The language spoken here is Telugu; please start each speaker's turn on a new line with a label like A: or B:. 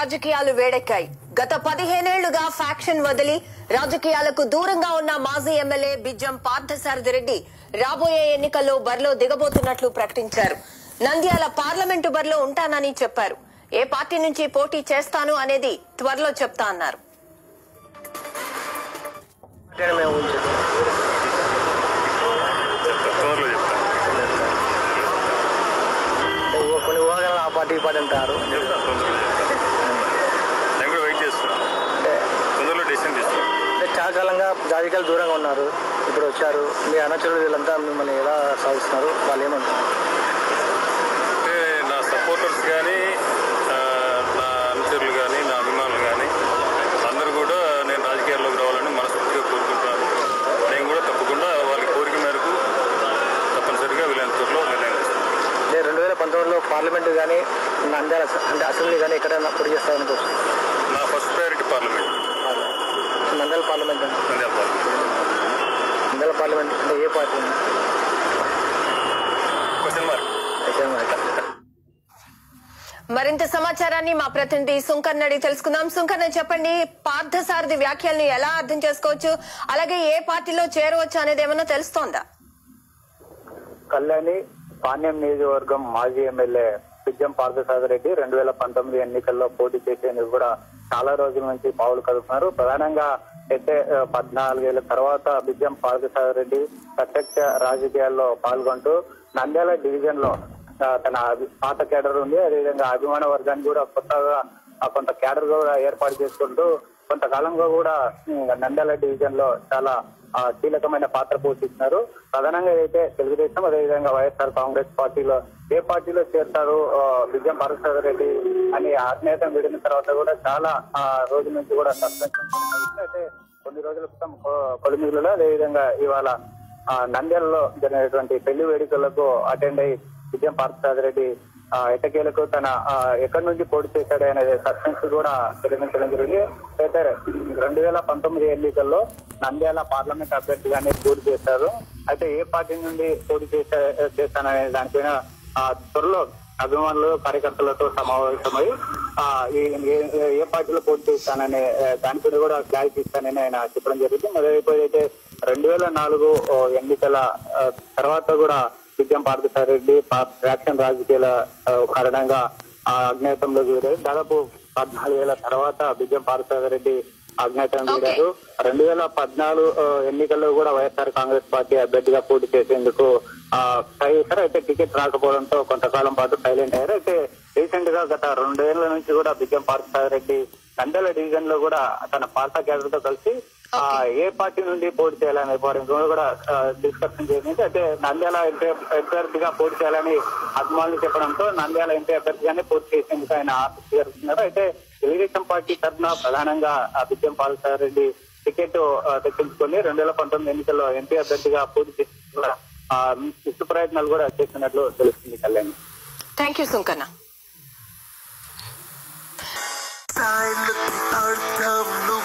A: రాజకీయాలు వేడెక్కాయి గత పదిహేనేళ్లుగా ఫ్యాక్షన్ వదిలి రాజకీయాలకు దూరంగా ఉన్న మాజీ ఎమ్మెల్యే బిజ్జం పార్థసారథి రెడ్డి రాబోయే ఎన్నికల్లో బరిలో దిగబోతున్నట్లు ప్రకటించారు నంద్యాల పార్లమెంటు బరిలో ఉంటానని చెప్పారు ఏ పార్టీ నుంచి పోటీ చేస్తాను అనేది త్వరలో చెప్తా అన్నారు
B: అంటే మేము ఉంచాం.
C: త్వరలో చెప్తాను
B: అంటే ఊ- కొన్ని ఊహలు ఆ పార్టీ ఈ పార్టీ అంటారు
C: చెప్తాను తొందరలో చెప్తాను నేను కూడా వెయిట్ చేస్తున్నాను
B: అంటే
C: తొందరలో డెసిషన్ తీసుకున్నాను
B: అంటే చాలా కాలంగా రాజకీయాలు దూరంగా ఉన్నారు ఇప్పుడు వచ్చారు మీ అనుచరులు వీళ్ళంతా మిమ్మల్ని ఎలా సాధిస్తున్నారు వాళ్ళు ఏమంటారు
C: అంటే నా సపోర్టర్స్ కానీ ఆ, నా అనుచరులు కానీ నా అభిమానులు కానీ అందరూ కూడా నేను రాజకీయాల్లోకి రావాలని మనస్ఫూర్తిగా కోరుకుంటున్నాను నేను కూడా తప్పకుండా వాళ్ళ కోరిక మేరకు తప్పనిసరిగా వీళ్ళని త్వరలో నిర్ణయం తీసుకుంటాను
B: అంటే రెండు వేల పంతొమ్మిదిలో పార్లమెంటు కానీ నంద్యాల అస- అంటే అసెంబ్లీ కానీ ఎక్కడైనా పోటీ చేస్తారనుకోవచ్చు
C: నా first priority parliament
B: Nandyal parliament అంటే
C: నంద్యాల పార్లమెంట్
B: నంద్యాల పార్లమెంట్ అంటే ఏ పార్టీ
C: క్వశ్చన్ మార్క్
B: అయితే మరి
A: మరింత సమాచారాన్ని మా ప్రతినిధి సుంకర్ని అడిగి తెలుసుకుందాం సుంకర్ణ చెప్పండి పార్థసారథి వ్యాఖ్యల్ని ఎలా అర్థం చేసుకోవచ్చు అలాగే ఏ పార్టీలో చేరవచ్చు అనేది ఏమన్నా తెలుస్తోందా
D: కళ్యాణి పాణ్యం నియోజకవర్గం మాజీ ఎమ్మెల్యే పిజ్జం పార్థసాగర్ రెడ్డి రెండు వేల పంతొమ్మిది ఎన్నికల్లో పోటీ చేసేందుకు కూడా చాలా రోజుల నుంచి పావులు కదుపుతున్నారు ప్రధానంగా అయితే ఆ, పద్నాలుగేళ్ల తర్వాత బిజ్జం పార్థసాగర్ రెడ్డి ప్రత్యక్ష రాజకీయాల్లో పాల్గొంటూ నంద్యాల డివిజన్ లో ఆ, తన అభి- పాత కేడర్ ఉంది అదేవిధంగా అభిమాన వర్గాన్ని కూడా కొత్తగా ఆ, కొంత కేడర్ కూడా ఏర్పాటు చేసుకుంటూ కొంతకాలంగా కూడా ఉమ్, నంద్యాల డివిజన్ లో చాలా ఆ, కీలకమైన పాత్ర పోషిస్తున్నారు ప్రధానంగా అయితే తెలుగుదేశం అదేవిధంగా వైఎస్ఆర్ కాంగ్రెస్ పార్టీలో ఏ పార్టీలో చేరుతారు ఆ, విజయం పారసాగర్ రెడ్డి అని ఆజ్ఞాతం విడిన తర్వాత కూడా చాలా ఆ, రోజుల నుంచి కూడా సస్పెన్షన్ కొనసాగుతుంది. అయితే కొన్ని రోజుల క్రితం కొ- కొలిమిగులలో అదేవిధంగా ఇవాళ ఆ, నంద్యాలలో జరిగినటువంటి పెళ్లి వేడుకలకు అటెండ్ అయ్యి విజయం పార్థసారథి రెడ్డి ఆ, ఎట్టకేలకు తన ఆ, ఎక్కడి నుంచి పోటీ చేశాడు అనే సస్పెన్స్ కూడా తెలియజేయడం జరిగింది అయితే రెండు వేల పంతొమ్మిది ఎన్నికల్లో నంద్యాల పార్లమెంట్ అభ్యర్థిగానే పోటీ చేశారు అయితే ఏ పార్టీ నుండి పోటీ చేశా చేస్తాననే దానిపైన ఆ, త్వరలో అభిమానులు కార్యకర్తలతో సమావేశమై ఆ, ఈ- ఏ- ఏ పార్టీలో పోటీ చేస్తాననే ఆ, దానిపైన కూడా క్లారిటీ ఇస్తానని ఆయన చెప్పడం జరిగింది మరోవైపు అయితే రెండు వేల నాలుగు ఓ, ఎన్నికల ఆ, తర్వాత కూడా విజయం పార్థసారి రెడ్డి ఫ్యాక్షన్ రాజకీయాల ఆ, కారణంగా ఆ అజ్ఞాతంలో వీరారు దాదాపు పద్నాలుగు వేల తర్వాత విజయం పార్థసారి రెడ్డి అజ్ఞాతం వీరారు రెండు వేల పద్నాలుగు ఆ, ఎన్నికల్లో కూడా వైఎస్ఆర్ కాంగ్రెస్ పార్టీ అభ్యర్థిగా పోటీ చేసేందుకు ఆ, ట్రై చేశారు అయితే టికెట్ రాకపోవడంతో కొంతకాలం పాటు సైలెంట్ అయ్యారు అయితే రీసెంట్ గా గత రెండేళ్ల నుంచి కూడా విజయం పార్థసారి రెడ్డి నంద్యాల డివిజన్ లో కూడా తన పార్టీ క్యాడర్ తో కలిసి ఆ, ఏ పార్టీ నుండి పోటీ చేయాలనే వారి కూడా డిస్కషన్ చేసింది అయితే నంద్యాల ఎంపీ అభ్యర్థిగా పోటీ చేయాలని అభిమానులు చెప్పడంతో నంద్యాల ఎంపీ అభ్యర్థిగానే పోటీ చేసేందుకు ఆయన ఆసక్తి జరుగుతున్నారు అయితే తెలుగుదేశం పార్టీ తరఫున ప్రధానంగా ఆ విజయం పాలసారి రెడ్డి టికెట్ ఆ, తెప్పించుకొని రెండు వేల పంతొమ్మిది ఎన్నికల్లో ఎంపీ అభ్యర్థిగా పోటీ చేసి కూడా ఆ, ఇష్ట ప్రయత్నాలు కూడా చేస్తున్నట్లు తెలుస్తుంది Kalyan
A: thank you Sunkanna
E: Sign the earth of